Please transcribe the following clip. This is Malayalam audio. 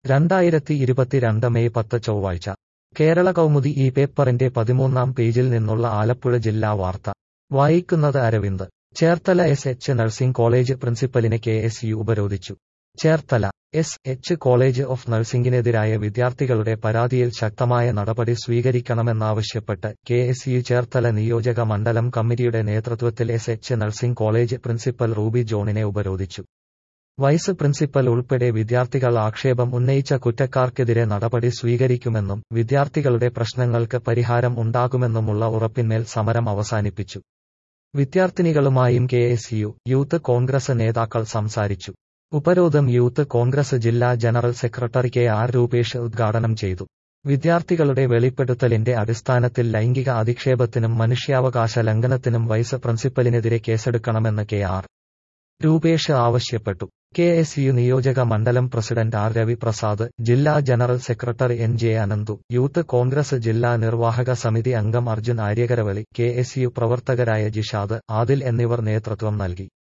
രണ്ടായിരത്തി ഇരുപത്തിരണ്ട് മെയ് പത്ത് ചൊവ്വാഴ്ച കേരള കൗമുദി ഈ പേപ്പറിന്റെ പതിമൂന്നാം പേജിൽ നിന്നുള്ള ആലപ്പുഴ ജില്ലാ വാർത്ത വായിക്കുന്നത് Aravind Cherthala S H nursing college പ്രിൻസിപ്പലിനെ കെ എസ് യു ഉപരോധിച്ചു Cherthala S H college of നഴ്സിംഗിനെതിരായ വിദ്യാർത്ഥികളുടെ പരാതിയിൽ ശക്തമായ നടപടി സ്വീകരിക്കണമെന്നാവശ്യപ്പെട്ട് കെ എസ് യു ചേർത്തല നിയോജക മണ്ഡലം കമ്മിറ്റിയുടെ നേതൃത്വത്തിൽ S H nursing college principal Ruby ജോണിനെ ഉപരോധിച്ചു വൈസ് പ്രിൻസിപ്പൽ ഉൾപ്പെടെ വിദ്യാർത്ഥികൾ ആക്ഷേപം ഉന്നയിച്ച കുറ്റക്കാർക്കെതിരെ നടപടി സ്വീകരിക്കുമെന്നും വിദ്യാർത്ഥികളുടെ പ്രശ്നങ്ങൾക്ക് പരിഹാരം ഉണ്ടാകുമെന്നുമുള്ള ഉറപ്പിന്മേൽ സമരം അവസാനിപ്പിച്ചു വിദ്യാർത്ഥിനികളുമായും K S U youth Congress നേതാക്കൾ സംസാരിച്ചു ഉപരോധം യൂത്ത് കോൺഗ്രസ് ജില്ലാ general secretary K R Rupesh ഉദ്ഘാടനം ചെയ്തു വിദ്യാർത്ഥികളുടെ വെളിപ്പെടുത്തലിന്റെ അടിസ്ഥാനത്തിൽ ലൈംഗിക അധിക്ഷേപത്തിനും മനുഷ്യാവകാശ ലംഘനത്തിനും വൈസ് പ്രിൻസിപ്പലിനെതിരെ കേസെടുക്കണമെന്ന് കെ ആർ രൂപേഷ് ആവശ്യപ്പെട്ടു കെ എസ് യു നിയോജക മണ്ഡലം പ്രസിഡന്റ് ആർ രവിപ്രസാദ് ജില്ലാ general secretary N J Ananthu youth Congress ജില്ലാ നിർവാഹക സമിതി അംഗം Arjun Aryakaravali K S U പ്രവർത്തകരായ ജിഷാദ് ആദിൽ എന്നിവർ നേതൃത്വം നൽകി